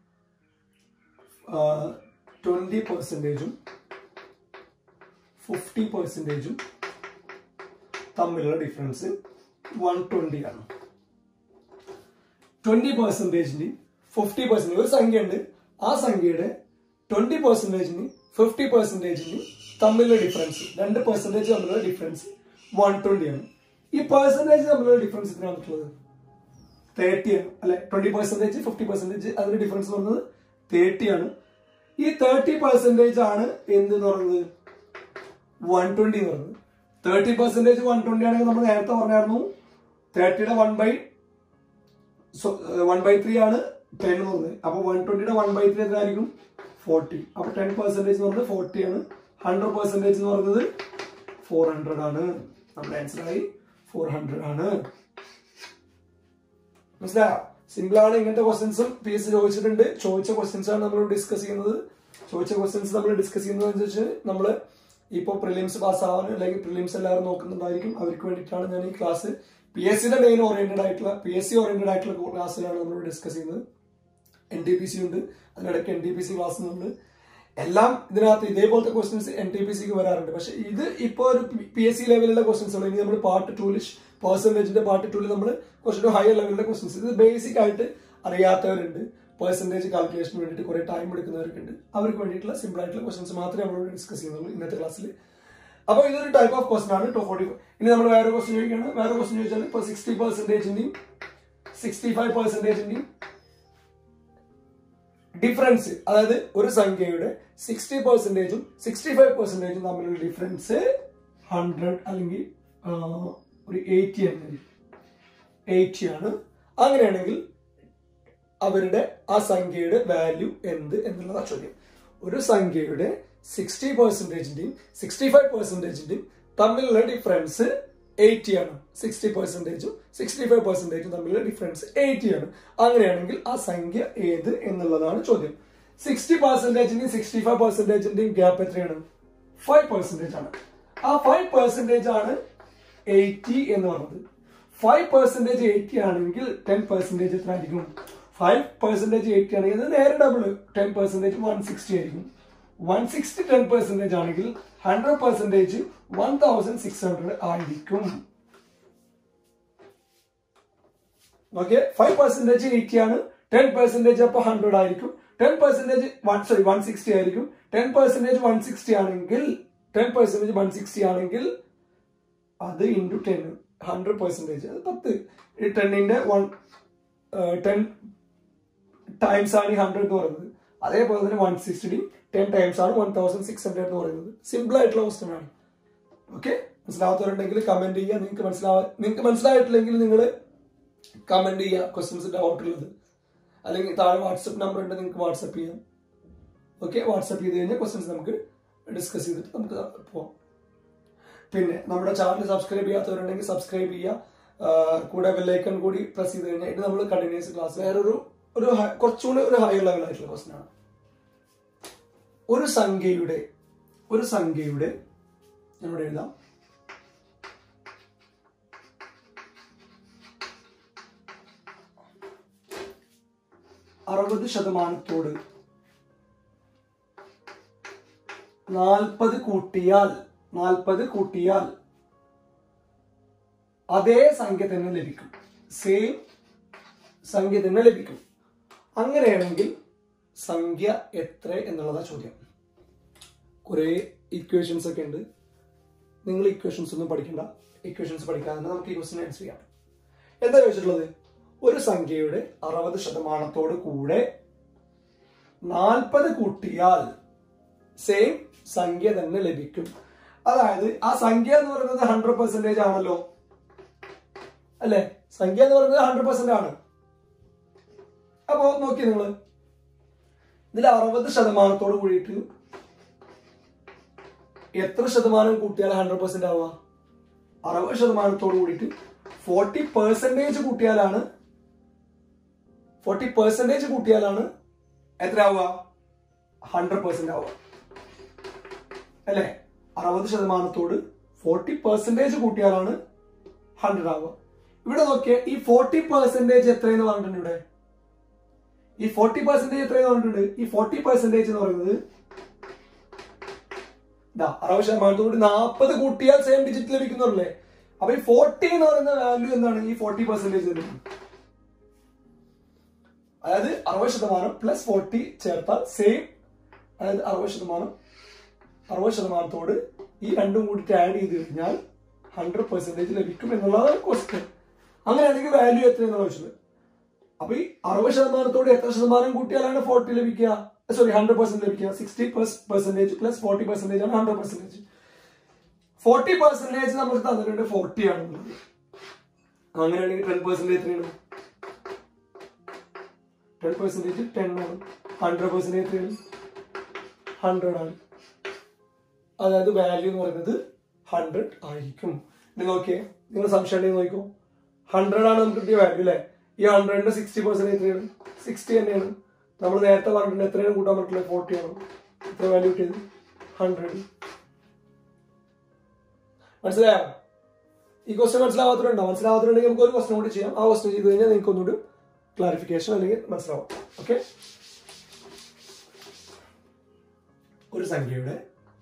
ട്വന്റി പെർസെൻറ്റേജും ഫിഫ്റ്റി പെർസെൻറ്റേജും തമ്മിലുള്ള ഡിഫറൻസ് വൺ ട്വന്റി ആണ് ട്വന്റി പെർസെൻറ്റേജിന് ഫിഫ്റ്റി പെർസെൻറ്റേജ് ഒരു സംഖ്യ ഉണ്ട് ആ സംഖ്യയുടെ ട്വന്റി പെർസെൻറ്റേജിന് ഫിഫ്റ്റി പെർസെൻറ്റേജിന് തമ്മിലുള്ള ഡിഫറൻസ് രണ്ട് പെർസെൻറ്റേജ് തമ്മിലുള്ള ഡിഫറൻസ് വൺ ട്വന്റി ആണ് ഈ പെർസെൻറ്റേജ് തമ്മിലുള്ള ഡിഫറൻസ് എത്രയാണ് വന്നിട്ടുള്ളത് തേർട്ടി ആണ് അല്ലെ ട്വന്റി പെർസെന്റേജ് ഫിഫ്റ്റി പെർസെന്റേജ് അതിന്റെ ഡിഫറൻസ് പറയുന്നത് തേർട്ടി ആണ് ഈ തേർട്ടി പെർസെന്റേജ് ആണ് എന്ത് എന്ന് പറയുന്നത് വൺ ട്വന്റി എന്ന് പറയുന്നത് തേർട്ടി പെർസെന്റേജ് വൺ ട്വന്റി ആണെങ്കിൽ നമ്മൾ നേരത്തെ പറഞ്ഞായിരുന്നു തേർട്ടിയുടെ one by one by three ആണ് ടെൻ എന്ന് പറയുന്നത് അപ്പൊ വൺ ട്വന്റിയുടെ വൺ ബൈ ത്രീ എത്രയായിരിക്കും ഫോർട്ടി അപ്പൊ ടെൻ പെർസെന്റേജ് എന്ന് പറയുന്നത് ഫോർട്ടി ആണ് ഹൺഡ്രഡ് പെർസെന്റേജ് എന്ന് പറയുന്നത് ഫോർ ഹൺഡ്രഡ് ആണ് നമ്മുടെ ആൻസർ ആയി ഫോർ ഹൺഡ്രഡ് ആണ് മനസ്സിലായോ സിമ്പിൾ ആണ് ഇങ്ങനത്തെ ക്വസ്റ്റ്യൻസും പി എസ് ചോദിച്ചിട്ടുണ്ട് ചോദിച്ച ക്വസ്റ്റ്യൻസ് ആണ് നമ്മൾ ഡിസ്കസ് ചെയ്യുന്നത് ചോദിച്ച ക്വസ്റ്റ്യൻസ് നമ്മൾ ഡിസ്കസ് ചെയ്യുന്നത് വെച്ച് നമ്മൾ ഇപ്പോൾ പ്രിലിംസ് പാസ്സാവാൻ അല്ലെങ്കിൽ പ്രിലിംസ് എല്ലാവരും നോക്കുന്നുണ്ടായിരിക്കും അവർക്ക് വേണ്ടിയിട്ടാണ് ഞാൻ ഈ ക്ലാസ് പി എസ് സിയുടെ മെയിൻ ഓറിയന്റഡ് ആയിട്ടുള്ള പി എസ് സി ഓറിയന്റഡ് ആയിട്ടുള്ള ക്ലാസ്സിലാണ് നമ്മൾ ഡിസ്കസ് ചെയ്യുന്നത് എൻ ടി പി സി ഉണ്ട് അതിനിടയ്ക്ക് എൻ ടി പി സി ക്ലാസ്സുകളുണ്ട് എല്ലാം ഇതിനകത്ത് ഇതേപോലത്തെ ക്വസ്റ്റ്യൻസ് എൻ ടി പി സിക്ക് വരാറുണ്ട് പക്ഷെ ഇത് ഇപ്പോൾ ഒരു പി എസ് സി ലെവലിലുള്ള ക്വസ്റ്റ്യൻസ് ഉള്ളൂ ഇനി നമ്മൾ പാർട്ട് ടൂലിഷ് പെർസെന്റേജിന്റെ പാർട്ട് ടൂല് നമ്മൾ കുറച്ചൊരു ഹയർ ലെവലിലെ ക്വസ്റ്റ്യൻസ് ഇത് ബേസിക് ആയിട്ട് അറിയാത്തവരുണ്ട് പെർസെന്റേജ് കാൽക്കുലേഷന് വേണ്ടിയിട്ട് കുറെ ടൈം എടുക്കുന്നവരൊക്കെ ഉണ്ട് അവർക്ക് വേണ്ടിയിട്ടുള്ള സിമ്പിൾ ആയിട്ടുള്ള ക്വസ്റ്റൻസ് മാത്രമേ നമ്മളോട് ഡിസ്കസ് ചെയ്യുന്നുള്ളൂ ഇന്നത്തെ ക്ലാസ്സിൽ അപ്പോൾ ഇതൊരു ടൈപ്പ് ഓഫ് ക്വസ്റ്റൻ ആണ് ടു ഫോർട്ടി ഇനി നമ്മൾ വേറെ ക്വസ്റ്റൻ ചോദിക്കുകയാണ് വേറെ ക്വസ്റ്റൻ ചോദിച്ചാൽ ഇപ്പോൾ സിക്സ്റ്റി പെർസെന്റേജിന്റെയും സിക്സ്റ്റി ഫൈവ് പെർസെന്റേജിന്റെയും ഡിഫറൻസ് അതായത് ഒരു സംഖ്യയുടെ സിക്സ്റ്റി പെർസെന്റേജും സിക്സ്റ്റി ഫൈവ് പെർസെന്റേജും തമ്മിലുള്ള ഡിഫറൻസ് ഹൺഡ്രഡ് അല്ലെങ്കിൽ ആ, ഒരു എയ്റ്റി ആണ് എയ്റ്റി ആണ് അങ്ങനെയാണെങ്കിൽ അവരുടെ ആ സംഖ്യയുടെ വാല്യൂ എന്ത് എന്നുള്ളതാണ് ചോദ്യം ഒരു സംഖ്യയുടെ സിക്സ്റ്റി പെർസെന്റേജിന്റെയും സിക്സ്റ്റി ഫൈവ് പെർസെന്റേജിന്റെയും തമ്മിലുള്ള ഡിഫറൻസ് എയ്റ്റി ആണ് സിക്സ്റ്റി പെർസെന്റേജും സിക്സ്റ്റി ഫൈവ് പെർസെന്റേജും തമ്മിലുള്ള ഡിഫറൻസ് എയ്റ്റി ആണ് അങ്ങനെയാണെങ്കിൽ ആ സംഖ്യ ഏത് എന്നുള്ളതാണ് ചോദ്യം സിക്സ്റ്റി പെർസെന്റേജിന്റെയും സിക്സ്റ്റി ഫൈവ് പെർസെന്റേജിന്റെയും ഗ്യാപ്പ് എത്രയാണ് ഫൈവ് പെർസെന്റേജ് ആണ് ആ ഫൈവ് പെർസെന്റേജ് ആണ് എയ്റ്റി എന്ന് പറഞ്ഞത് ഫൈവ് പെർസെന്റേജ് എയ്റ്റി ആണെങ്കിൽ ടെൻ പെർസെന്റേജ് എത്ര ആയിരിക്കും ഫൈവ് പെർസെന്റേജ് എയ്റ്റി ആണെങ്കിൽ അത് നേരെ double ten percentage one sixty ആയിരിക്കും വൺ സിക്സ്റ്റി ടെൻ പെർസെന്റേജ് ആണെങ്കിൽ hundred percentage one thousand six hundred ആയിരിക്കും ഓക്കെ ഫൈവ് പെർസെന്റേജ് എയ്റ്റി ആണ് ടെൻ പെർസെന്റേജ് അപ്പൊ ഹൺഡ്രഡ് ആയിരിക്കും ten percentage one sorry one sixty ആയിരിക്കും ടെൻ പെർസെന്റേജ് വൺ സിക്സ്റ്റി ആണെങ്കിൽ ടെൻ പെർസെന്റേജ് വൺ സിക്സ്റ്റി ആണെങ്കിൽ അത് ഇൻറ്റു ടെൻ ഹൺഡ്രഡ് പെർസെന്റേജ് അത് പത്ത് ഈ ടെന്നിന്റെ വൺ ടെൻ ടൈംസ് ആണ് ഈ ഹൺഡ്രഡ് എന്ന് പറയുന്നത് അതേപോലെ തന്നെ വൺ സിക്സ്റ്റി ടെൻ ടൈംസ് ആണ് വൺ തൗസൻഡ് സിക്സ് ഹൺഡ്രഡ് എന്ന് പറയുന്നത് സിമ്പിൾ ആയിട്ടുള്ള ക്വസ്റ്റൻ ആണ് ഓക്കെ മനസ്സിലാവാത്തവരുണ്ടെങ്കിൽ കമന്റ് ചെയ്യുക നിങ്ങൾക്ക് മനസ്സിലാവാ നിങ്ങൾക്ക് മനസ്സിലായിട്ടില്ലെങ്കിൽ നിങ്ങൾ കമന്റ് ചെയ്യുക ക്വസ്റ്റ്യൻസ് ഡൗട്ട് ഉള്ളത് അല്ലെങ്കിൽ താഴെ വാട്സപ്പ് നമ്പർ ഉണ്ട് നിങ്ങൾക്ക് വാട്സപ്പ് ചെയ്യാം ഓക്കെ വാട്സപ്പ് ചെയ്ത് കഴിഞ്ഞാൽ ക്വസ്റ്റ്യൻസ് നമുക്ക് ഡിസ്കസ് ചെയ്തിട്ട് നമുക്ക് പോവാം പിന്നെ നമ്മുടെ ചാനൽ സബ്സ്ക്രൈബ് ചെയ്യാത്തവരുണ്ടെങ്കിൽ സബ്സ്ക്രൈബ് ചെയ്യുക ആ, കൂടെ ബെല്ലൈക്കൺ കൂടി പ്രസ് ചെയ്ത് കഴിഞ്ഞാൽ ഇത് നമ്മൾ കണ്ടിന്യൂസ് ക്ലാസ് വേറൊരു ഒരു ഹ- കുറച്ചുകൂടി ഒരു ഹയർ ലെവൽ ആയിട്ടുള്ള ക്വസ്റ്റൻ ആണ് ഒരു സംഖ്യയുടെ ഒരു സംഖ്യയുടെ ഇവിടെ എഴുതാം അറുപത് ശതമാനത്തോട് നാൽപ്പത് കൂട്ടിയാൽ നാൽപ്പത് കൂട്ടിയാൽ അതേ സംഖ്യ തന്നെ ലഭിക്കും സെയിം സംഖ്യ തന്നെ ലഭിക്കും അങ്ങനെയാണെങ്കിൽ സംഖ്യ എത്ര എന്നുള്ളതാ ചോദ്യം കുറെ ഇക്വേഷൻസ് ഒക്കെ ഉണ്ട് നിങ്ങൾ ഇക്വേഷൻസ് ഒന്നും പഠിക്കണ്ട ഇക്വേഷൻസ് പഠിക്കാതെ തന്നെ നമുക്ക് ഈ ക്വസ്റ്റിന് ആൻസർ ചെയ്യാം എന്താ ചോദിച്ചിട്ടുള്ളത് ഒരു സംഖ്യയുടെ അറുപത് ശതമാനത്തോട് കൂടെ നാൽപ്പത് കൂട്ടിയാൽ സെയിം സംഖ്യ തന്നെ ലഭിക്കും അതായത് ആ സംഖ്യ എന്ന് പറയുന്നത് ഹൺഡ്രഡ് പെർസെന്റേജ് ആണല്ലോ അല്ലെ സംഖ്യ എന്ന് പറയുന്നത് ഹൺഡ്രഡ് പെർസെന്റ് ആണ് അപ്പോ നോക്കി നിങ്ങൾ ഇതിൽ അറുപത് ശതമാനത്തോട് കൂടിയിട്ട് എത്ര ശതമാനം കൂട്ടിയാൽ ഹൺഡ്രഡ് പെർസെന്റ് ആവുക അറുപത് ശതമാനത്തോട് കൂടിയിട്ട് ഫോർട്ടി പെർസെന്റേജ് കൂട്ടിയാലാണ് ഫോർട്ടി പെർസെന്റേജ് കൂട്ടിയാലാണ് എത്ര ആവുക ഹൺഡ്രഡ് പെർസെന്റ് ആവുക അല്ലെ അറുപത് ശതമാനത്തോട് ഫോർട്ടി പെർസെന്റേജ് കൂട്ടിയാലാണ് ഹൺഡ്രഡ് ആവുക ഇവിടെ നോക്കിയേ ഈ ഫോർട്ടി പെർസെന്റേജ് എത്രയെന്ന് പറഞ്ഞിട്ടുണ്ട് ഇവിടെ ഈ ഫോർട്ടി പെർസെന്റേജ് എത്രയെന്ന് പറഞ്ഞിട്ടുണ്ട് ഈ ഫോർട്ടി പെർസെന്റേജ് എന്ന് പറയുന്നത് ഇതാ അറുപത് ശതമാനത്തോട് നാൽപ്പത് കൂട്ടിയാൽ സെയിം ഡിജിറ്റ് ലഭിക്കുന്നുള്ളേ അപ്പൊ ഈ ഫോർട്ടി എന്ന് പറയുന്ന വാല്യൂ എന്താണ് ഈ ഫോർട്ടി പെർസെന്റേജ് അതായത് അറുപത് ശതമാനം പ്ലസ് ഫോർട്ടി ചേർത്താൽ സെയിം അതായത് അറുപത് ശതമാനം അറുപത് ശതമാനത്തോട് ഈ രണ്ടും കൂടിയിട്ട് ആഡ് ചെയ്ത് കഴിഞ്ഞാൽ ഹൺഡ്രഡ് പെർസെന്റേജ് ലഭിക്കും എന്നുള്ളതാണ് ക്വസ്റ്റ്യൻ അങ്ങനെയാണെങ്കിൽ വാല്യൂ എത്രയെന്നാണ് ചോദിച്ചത് അപ്പൊ ഈ അറുപത് ശതമാനത്തോട് എത്ര ശതമാനം കൂട്ടിയാലാണ് ഫോർട്ടി ലഭിക്കുക സോറി ഹൺഡ്രഡ് പെർസെന്റ് ലഭിക്കുക sixty percentage plus forty percentage ആണ് ഹൺഡ്രഡ് പെർസെന്റേജ് ഫോർട്ടി പെർസെന്റേജ് നമുക്ക് തന്നിട്ടുണ്ട് ഫോർട്ടി ആണെന്നുള്ളത് അങ്ങനെയാണെങ്കിൽ ടെൻ പെർസെന്റേജ് എത്രയാണ് ടെൻ പെർസെന്റേജ് ടെൻ ആണ് ഹൺഡ്രഡ് പെർസെന്റേജ് എത്രയാണ് ഹൺഡ്രഡ് ആണ് അതായത് വാല്യൂ എന്ന് പറയുന്നത് ഹൺഡ്രഡ് ആയിരിക്കും നിങ്ങൾ നോക്കിയേ നിങ്ങൾ സംശയം ഉണ്ടെങ്കിൽ നോക്കിക്കോ ഹൺഡ്രഡ് ആണ് നമുക്ക് കിട്ടിയ വാല്യൂ അല്ലേ ഈ ഹൺഡ്രഡിന്റെ സിക്സ്റ്റി പെർസെന്റ് എത്രയാണ് സിക്സ്റ്റി തന്നെയാണ് നമ്മൾ നേരത്തെ പറഞ്ഞിട്ടുണ്ട് എത്രയാണ് കൂട്ടാൻ പറ്റില്ല ഫോർട്ടി ആണ് എത്ര വാല്യൂ കിട്ടിയത് ഹൺഡ്രഡ് മനസ്സിലായോ ഈ ക്വസ്റ്റ്യൻ മനസ്സിലാവാത്തവരുണ്ടോ മനസ്സിലാവാത്തവരുണ്ടെങ്കിൽ നമുക്ക് ഒരു ക്വസ്റ്റ്യൻ കൂടി ചെയ്യാം ആ ക്വസ്റ്റ്യൻ ചെയ്ത് കഴിഞ്ഞാൽ നിങ്ങൾക്ക് ഒന്നുകൂടി ക്ലാരിഫിക്കേഷൻ അല്ലെങ്കിൽ മനസ്സിലാവും ഓക്കെ ഒരു സംഖ്യയുടെ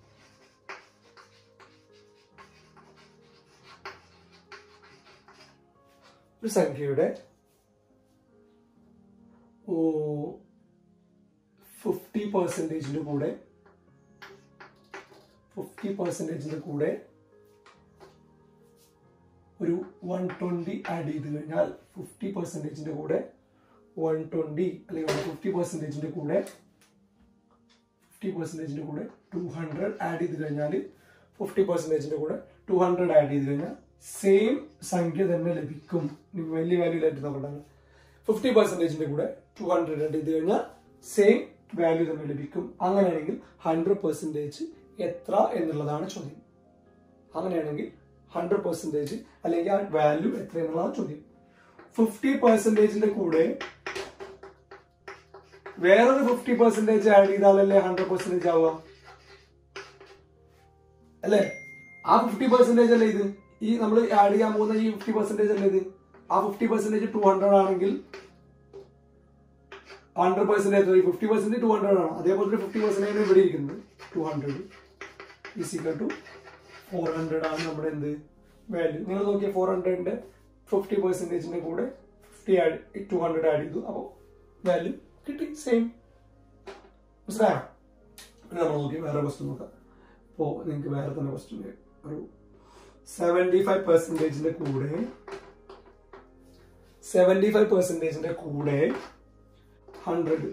ഒരു സംഖ്യയുടെ ഫിഫ്റ്റി പെർസെൻറ്റേജിൻ്റെ കൂടെ ഫിഫ്റ്റി പെർസെൻറ്റേജിൻ്റെ കൂടെ ഒരു വൺ ട്വൻറ്റി ആഡ് ചെയ്ത് കഴിഞ്ഞാൽ ഫിഫ്റ്റി പെർസെൻറ്റേജിൻ്റെ കൂടെ വൺ ട്വൻറ്റി അല്ലെങ്കിൽ വൺ ഫിഫ്റ്റി പെർസെൻറ്റേജിൻ്റെ കൂടെ ഫിഫ്റ്റി പെർസെൻറ്റേജിൻ്റെ കൂടെ ടു ഹൺഡ്രഡ് ആഡ് ചെയ്ത് കഴിഞ്ഞാൽ ഫിഫ്റ്റി പെർസെൻറ്റേജിൻ്റെ കൂടെ ടു ഹൺഡ്രഡ് ആഡ് ചെയ്ത് കഴിഞ്ഞാൽ സെയിം സംഖ്യ തന്നെ ലഭിക്കും നിങ്ങൾ വലിയ വാല്യൂ ആയിട്ട് നോക്കണ്ടാണ് ഫിഫ്റ്റി പെർസെൻറ്റേജിൻ്റെ കൂടെ ടു ഹൺഡ്രഡ് ആഡ് ചെയ്ത് കഴിഞ്ഞാൽ സെയിം വാല്യൂ തന്നെ ലഭിക്കും അങ്ങനെയാണെങ്കിൽ ഹൺഡ്രഡ് പെർസെൻറ്റേജ് എത്ര എന്നുള്ളതാണ് ചോദ്യം അങ്ങനെയാണെങ്കിൽ ഹൺഡ്രഡ് പെർസെൻറ്റേജ് അല്ലെങ്കിൽ ആ വാല്യൂ എത്ര എന്നുള്ളതാണ് ചോദ്യം ഫിഫ്റ്റി പെർസെൻറ്റേജിന്റെ കൂടെ വേറൊരു ഫിഫ്റ്റി പെർസെൻറ്റേജ് ആഡ് ചെയ്താലല്ലേ ഹൺഡ്രഡ് പെർസെൻറ്റേജ് ആവുക അല്ലേ ആ ഫിഫ്റ്റി പെർസെൻറ്റേജ് അല്ലേ ഇത് ഈ നമ്മൾ ആഡ് ചെയ്യാൻ പോകുന്ന ഈ ഫിഫ്റ്റി പെർസെൻറ്റേജ് അല്ലേ ഇത് ആ ഫിഫ്റ്റി പെർസെൻറ്റേജ് ടു ഹൺഡ്രഡ് ആണെങ്കിൽ hundred percentage fifty percent to hundred ആണ് അതേപോലെ ഒരു ഫിഫ്റ്റി പെർസെൻറ്റേജ് ഇവിടെ ഇരിക്കുന്നത് two hundred is equal to four hundred ആണ് നമ്മുടെ എന്ത് വാല്യൂ നിങ്ങൾ നോക്കിയ ഫോർ ഹൺഡ്രഡിന്റെ ഫിഫ്റ്റി പെർസെൻറ്റേജിന്റെ കൂടെ fifty add to hundred add ചെയ്തു അപ്പോൾ വാല്യൂ കിട്ടി സെയിം മനസ്സിലായോ ഇനി നമ്മൾ നോക്കി വേറെ ക്വസ്റ്റ്യൻ നോക്കാം ഇപ്പോൾ നിങ്ങൾക്ക് വേറെ തന്നെ ക്വസ്റ്റ്യൻ ഒരു സെവൻറ്റി ഫൈവ് പെർസെൻറ്റേജിന്റെ കൂടെ സെവൻറ്റി ഫൈവ് പെർസെൻറ്റേജിന്റെ കൂടെ ഹൺഡ്രഡ്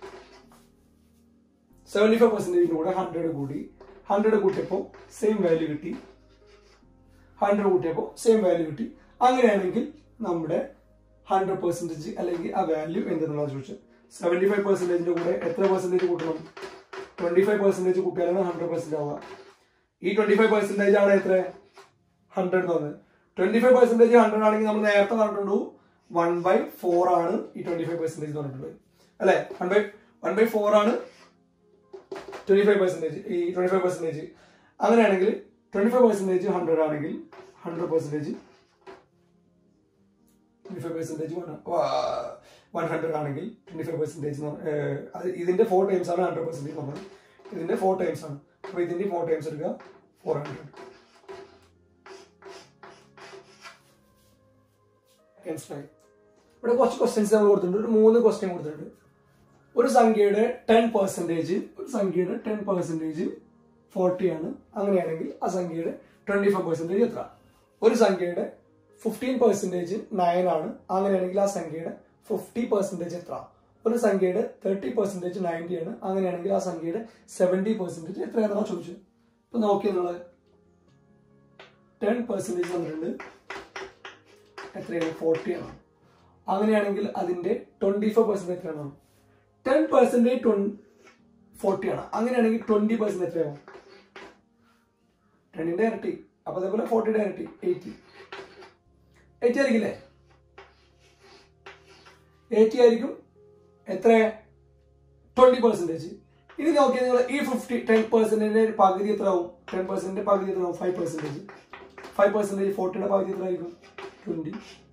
സെവൻറ്റി ഫൈവ് പെർസെൻറ്റേജിന്റെ കൂടെ ഹൺഡ്രഡ് കൂടി ഹൺഡ്രഡ് കൂട്ടിയപ്പോൾ സെയിം വാല്യൂ കിട്ടി ഹൺഡ്രഡ് കൂട്ടിയപ്പോൾ സെയിം വാല്യൂ കിട്ടി അങ്ങനെയാണെങ്കിൽ നമ്മുടെ ഹൺഡ്രഡ് പെർസെൻറ്റേജ് അല്ലെങ്കിൽ ആ വാല്യൂ എന്തെന്നുള്ളത് ചോദിച്ചത് സെവൻറ്റി ഫൈവ് പെർസെൻറ്റേജിന്റെ കൂടെ എത്ര പെർസെൻറ്റേജ് കൂട്ടണം ട്വന്റി ഫൈവ് പെർസെൻറ്റേജ് കൂട്ടിയാലാണ് ഹൺഡ്രഡ് പെർസെന്റ് ആവുക ഈ ട്വന്റി ഫൈവ് പെർസെൻറ്റേജ് ആണ് എത്ര ഹൺഡ്രഡ് എന്ന് പറഞ്ഞത് ട്വന്റി ഫൈവ് പെർസെൻറ്റേജ് ഹൺഡ്രഡ് ആണെങ്കിൽ നമ്മൾ നേരത്തെ പറഞ്ഞിട്ടുള്ളൂ വൺ ബൈ ഫോർ ആണ് ഈ ട്വന്റി ഫൈവ് പെർസെൻറ്റേജ് എന്ന് പറഞ്ഞിട്ടുള്ളത് അല്ലെ one by one by four ആണ് ട്വന്റി ഫൈവ് പെർസെൻറ്റേജ് ഈ ട്വന്റി ഫൈവ് പെർസെൻറ്റേജ് അങ്ങനെയാണെങ്കിൽ ട്വന്റി ഫൈവ് പെർസെൻറ്റേജ് ഹൺഡ്രഡ് ആണെങ്കിൽ hundred percentage twenty five percentage one hundred ആണെങ്കിൽ ട്വന്റി ഫൈവ് പെർസെൻറ്റേജ് ഇതിന്റെ ഫോർ ടൈംസ് ആണ് ഹൺഡ്രഡ് പെർസെൻറ്റേജ് പറഞ്ഞത് ഇതിന്റെ ഫോർ ടൈംസ് ആണ് അപ്പോൾ ഇതിന്റെ ഫോർ ടൈംസ് എടുക്കുക ഫോർ ഹൺഡ്രഡ് മനസ്സിലായി ഇവിടെ കുറച്ച് ക്വസ്റ്റ്യൻസ് നമ്മൾ കൊടുത്തിട്ടുണ്ട് ഒരു മൂന്ന് ക്വസ്റ്റ്യൻ കൊടുത്തിട്ടുണ്ട് ഒരു സംഖ്യയുടെ ടെൻ പെർസെൻറ്റേജ് ഒരു സംഖ്യയുടെ ടെൻ പെർസെൻറ്റേജ് ഫോർട്ടി ആണ് അങ്ങനെയാണെങ്കിൽ ആ സംഖ്യയുടെ ട്വന്റി ഫൈവ് പെർസെൻറ്റേജ് എത്ര ഒരു സംഖ്യയുടെ ഫിഫ്റ്റീൻ പെർസെൻറ്റേജ് നയൻ ആണ് അങ്ങനെയാണെങ്കിൽ ആ സംഖ്യയുടെ ഫിഫ്റ്റി പെർസെൻറ്റേജ് എത്ര ഒരു സംഖ്യയുടെ തേർട്ടി പെർസെൻറ്റേജ് നയൻറ്റി ആണ് അങ്ങനെയാണെങ്കിൽ ആ സംഖ്യയുടെ സെവൻറ്റി പെർസെൻറ്റേജ് എത്രയാണെന്നാണ് ചോദിച്ചത് ഇപ്പൊ നോക്കി നിങ്ങൾ ടെൻ പെർസെൻറ്റേജ് തന്നിട്ടുണ്ട് എത്രയാണ് ഫോർട്ടി ആണ് അങ്ങനെയാണെങ്കിൽ അതിന്റെ ട്വന്റി ഫൈവ് പെർസെന്റ് എത്രയാണ് ടെൻ പെർസെന്റേജ് ഫോർട്ടി ആണ് അങ്ങനെയാണെങ്കിൽ ട്വന്റി പെർസെന്റ് എത്രയാവും ടെന്നിന്റെ ഇരട്ടി അപ്പൊ അതേപോലെ ഫോർട്ടിയുടെ ഇരട്ടി എയ്റ്റി എയ്റ്റി ആയിരിക്കില്ലേ എയ്റ്റി ആയിരിക്കും എത്ര ട്വന്റി പെർസെന്റേജ് ഇനി നോക്കിയാൽ നിങ്ങൾ ഈ ഫിഫ്റ്റി ടെൻ പെർസെന്റിന്റെ പകുതി എത്ര ആവും ടെൻ പെർസെന്റിന്റെ പകുതി എത്ര ആവും ഫൈവ് പെർസെന്റേജ് ഫൈവ് പെർസെന്റേജ് ഫോർട്ടിയുടെ പകുതി എത്ര ആയിരിക്കും ട്വന്റി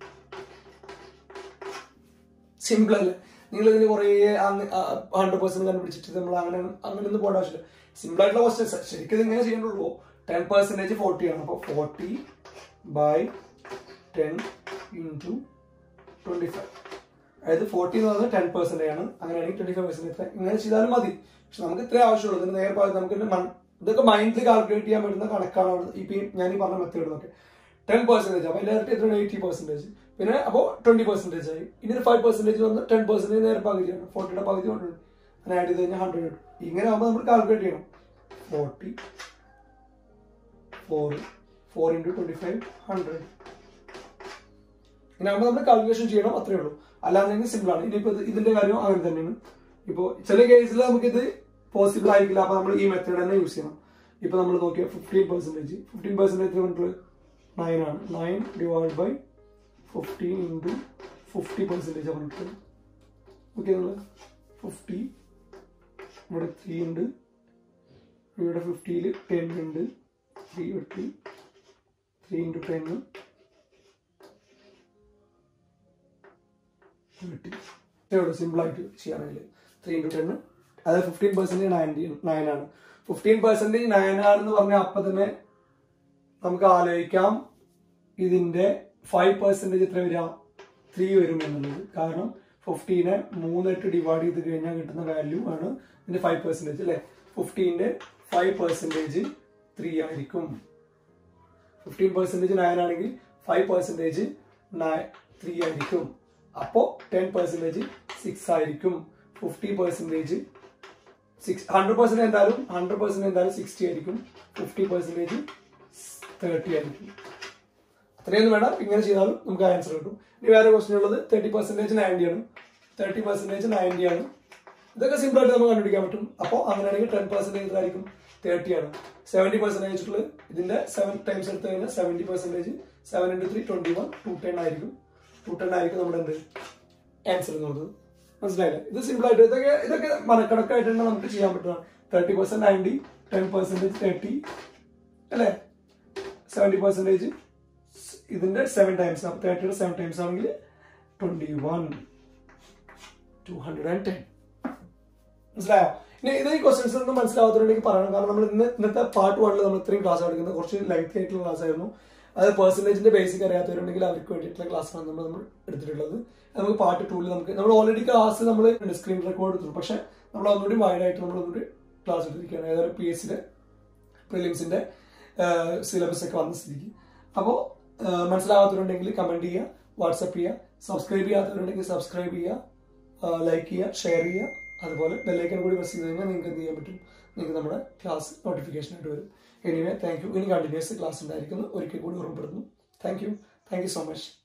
സിമ്പിൾ അല്ലേ നിങ്ങൾ ഇതിന് കുറേ ഹൺഡ്രഡ് പെർസെന്റ് കണ്ടുപിടിച്ചിട്ട് നമ്മൾ അങ്ങനെ അങ്ങനെ ഒന്നും പോകേണ്ട ആവശ്യമില്ല സിമ്പിൾ ആയിട്ടുള്ള ക്വസ്റ്റ്യൻസ് ശരിക്കും ഇത് ഇങ്ങനെ ചെയ്യേണ്ടുള്ളൂ ടെൻ പെർസെന്റേജ് ഫോർട്ടി ആണ് അപ്പോൾ forty by ten into twenty five അതായത് ഫോർട്ടി എന്ന് പറയുന്നത് ടെൻ പെർസെന്റ് ആണ് അങ്ങനെയാണെങ്കിൽ ട്വന്റി ഫൈവ് പെർസെന്റ് എത്ര ഇങ്ങനെ ചെയ്താലും മതി പക്ഷെ നമുക്ക് ഇത്രേ ആവശ്യമുള്ളൂ ഇതിന് നേരെ പറഞ്ഞാൽ നമുക്ക് ഇതിന്റെ മൺ- ഇതൊക്കെ മൈൻഡിൽ കാൽക്കുലേറ്റ് ചെയ്യാൻ പറ്റുന്ന കണക്കാണ് ഇപ്പൊ ഈ ഞാൻ ഈ പറഞ്ഞ മെത്തേഡ് നോക്കെ ടെൻ പെർസെന്റേജ് അപ്പൊ അതിന്റെ എത്രയാണ് എയ്റ്റി പെർസെന്റേജ് പിന്നെ അപ്പോൾ ട്വന്റി പെർസെന്റേജ് ആയി ഇനി ഒരു ഫൈവ് പെർസെന്റേജ് വന്ന് ടെൻ പെർസെന്റേജ് നേരെ പകുതിയാണ് ഫോർട്ടിയുടെ പകുതി കൊണ്ടുണ്ട് അങ്ങനെ ആഡ് ചെയ്ത് കഴിഞ്ഞാൽ ഹൺഡ്രഡ് കിട്ടും ഇങ്ങനെ ആകുമ്പോൾ നമ്മൾ കാൽക്കുലേറ്റ് ചെയ്യണം forty four four into twenty five hundred ഇങ്ങനെ ആകുമ്പോൾ നമ്മൾ കാൽക്കുലേഷൻ ചെയ്യണം അത്രേ ഉള്ളൂ അല്ലാന്നുണ്ടെങ്കിൽ സിമ്പിൾ ആണ് ഇനിയിപ്പോ ഇത് ഇതിന്റെ കാര്യം അങ്ങനെ തന്നെയാണ് ഇപ്പോൾ ചില കേസിൽ നമുക്കിത് പോസിബിൾ ആയിരിക്കില്ല അപ്പൊ നമ്മൾ ഈ മെത്തേഡ് തന്നെ യൂസ് ചെയ്യണം ഇപ്പൊ നമ്മൾ നോക്കിയാൽ ഫിഫ്റ്റീൻ പെർസെന്റേജ് ഫിഫ്റ്റീൻ പെർസെന്റേജ് പറഞ്ഞിട്ട് നയൻ ആണ് nine divide by fifteen into fifty percentage പറഞ്ഞിട്ട് ഓക്കെ നിങ്ങൾ ഫിഫ്റ്റി ഇവിടെ ത്രീ ഉണ്ട് ഇവിടെ ഫിഫ്റ്റിയിൽ ടെൻ ഉണ്ട് three fifty three into ten thirty ഇത്രയുള്ളൂ സിമ്പിൾ ആയിട്ട് ചെയ്യാണെങ്കിൽ ത്രീ ഇൻറ്റു ടെൻ അത് ഫിഫ്റ്റീൻ പെർസെൻറ്റേജ് നയൻറ്റി നയൻ ആണ് ഫിഫ്റ്റീൻ പെർസെൻറ്റേജ് നയൻ ആണെന്ന് പറഞ്ഞാൽ അപ്പം തന്നെ നമുക്ക് ആലോചിക്കാം ഇതിന്റെ ഫൈവ് പെർസെൻറ്റേജ് എത്ര വരിക ത്രീ വരും എന്നുള്ളത് കാരണം ഫിഫ്റ്റീനെ മൂന്നിട്ട് ഡിവൈഡ് ചെയ്ത് കഴിഞ്ഞാൽ കിട്ടുന്ന വാല്യൂ ആണ് ഇതിന്റെ ഫൈവ് പെർസെൻറ്റേജ് അല്ലെ ഫിഫ്റ്റീന്റെ ഫൈവ് പെർസെൻറ്റേജ് ത്രീ ആയിരിക്കും ഫിഫ്റ്റീൻ പെർസെൻറ്റേജ് നയൻ ആണെങ്കിൽ ഫൈവ് പെർസെൻറ്റേജ് ത്രീ ആയിരിക്കും അപ്പോൾ ടെൻ പെർസെൻറ്റേജ് സിക്സ് ആയിരിക്കും fifty percentage six hundred percent എന്തായാലും ഹൺഡ്രഡ് പെർസെൻറ്റ് എന്തായാലും സിക്സ്റ്റി ആയിരിക്കും ഫിഫ്റ്റി പെർസെൻറ്റേജ് തേർട്ടി ആയിരിക്കും അത്രയൊന്നും വേണ്ട ഇങ്ങനെ ചെയ്താലും നമുക്ക് ആൻസർ കിട്ടും ഇനി വേറെ ക്വസ്റ്റ്യൻ ഉള്ളത് തേർട്ടി പെർസെൻറ്റേജ് നയൻറ്റി ആണ് തേർട്ടി പെർസെൻറ്റേജ് നയൻറ്റി ആണ് ഇതൊക്കെ സിമ്പിൾ ആയിട്ട് നമുക്ക് കണ്ടുപിടിക്കാൻ പറ്റും അപ്പോൾ അങ്ങനെയാണെങ്കിൽ ടെൻ പെർസെൻറ്റേജ് എത്രയായിരിക്കും തേർട്ടി ആണ് സെവൻറ്റി പെർസെൻറ്റേജ് ഉള്ളത് ഇതിന്റെ സെവൻ ടൈംസ് എടുത്തു കഴിഞ്ഞാൽ seventy percentage seven into three twenty one two ten ആയിരിക്കും ടു ടെൻ ആയിരിക്കും നമ്മുടെ എന്ത് ആൻസർ എന്ന് പറയുന്നത് മനസ്സിലായില്ലേ ഇത് സിമ്പിൾ ആയിട്ട് ഇതൊക്കെ ഇതൊക്കെ മനക്കണക്കായിട്ട് തന്നെ നമുക്ക് ചെയ്യാൻ പറ്റുന്നതാണ് thirty percent ninety ten percentage thirty അല്ലേ സെവൻറ്റി പെർസെൻറ്റേജ് ഇതിന്റെ സെവൻ ടൈംസ് അപ്പൊ തേർട്ടിയുടെ സെവൻ ടൈംസ് ആണെങ്കിൽ twenty one two hundred and ten മനസ്സിലായോ ഇനി ഇത് ഈ ക്വസ്റ്റ്യൻസ് ഒന്നും മനസ്സിലാവാത്തവരുണ്ടെങ്കിൽ പറയണം കാരണം നമ്മൾ ഇന്ന് ഇന്നത്തെ പാർട്ട് വണ്ണിൽ നമ്മൾ ഇത്രയും ക്ലാസ് എടുക്കുന്നത് കുറച്ച് ലൈറ്റ് ആയിട്ടുള്ള ക്ലാസ് ആയിരുന്നു അത് പെർസെന്റേജിന്റെ ബേസിക് അറിയാത്തവരുണ്ടെങ്കിൽ അവർക്ക് വേണ്ടിയിട്ടുള്ള ക്ലാസ്സാണ് നമ്മൾ നമ്മൾ എടുത്തിട്ടുള്ളത് അത് നമുക്ക് പാർട്ട് ടൂവിൽ നമുക്ക് നമ്മൾ ഓൾറെഡി ക്ലാസ് നമ്മൾ സ്ക്രീൻ റെക്കോർഡ് എടുത്തു പക്ഷെ നമ്മൾ ഒന്നുകൂടി വൈഡ് ആയിട്ട് നമ്മൾ ഒന്നുകൂടി ക്ലാസ് എടുത്തിരിക്കുകയാണ് ഏതായാലും പി എസ് സിയുടെ പ്രിലിംസിന്റെ സിലബസ് ഒക്കെ വന്ന സ്ഥിതിക്ക് അപ്പോൾ മനസ്സിലാവാത്തവരുണ്ടെങ്കിൽ കമന്റ് ചെയ്യുക വാട്സപ്പ് ചെയ്യുക സബ്സ്ക്രൈബ് ചെയ്യാത്തവരുണ്ടെങ്കിൽ സബ്സ്ക്രൈബ് ചെയ്യുക ലൈക്ക് ചെയ്യുക ഷെയർ ചെയ്യുക അതുപോലെ ബെല്ലൈക്കൻ കൂടി പ്രസ് ചെയ്ത് കഴിഞ്ഞാൽ നിങ്ങൾക്ക് എന്ത് ചെയ്യാൻ പറ്റും നിങ്ങൾക്ക് നമ്മുടെ ക്ലാസ് നോട്ടിഫിക്കേഷൻ ആയിട്ട് വരും എനിവേ താങ്ക് യു ഇനി കണ്ടിന്യൂസ് ക്ലാസ് ഉണ്ടായിരിക്കുന്നു ഒരിക്കൽ കൂടി ഓർമ്മപ്പെടുത്തുന്നു thank you thank you so much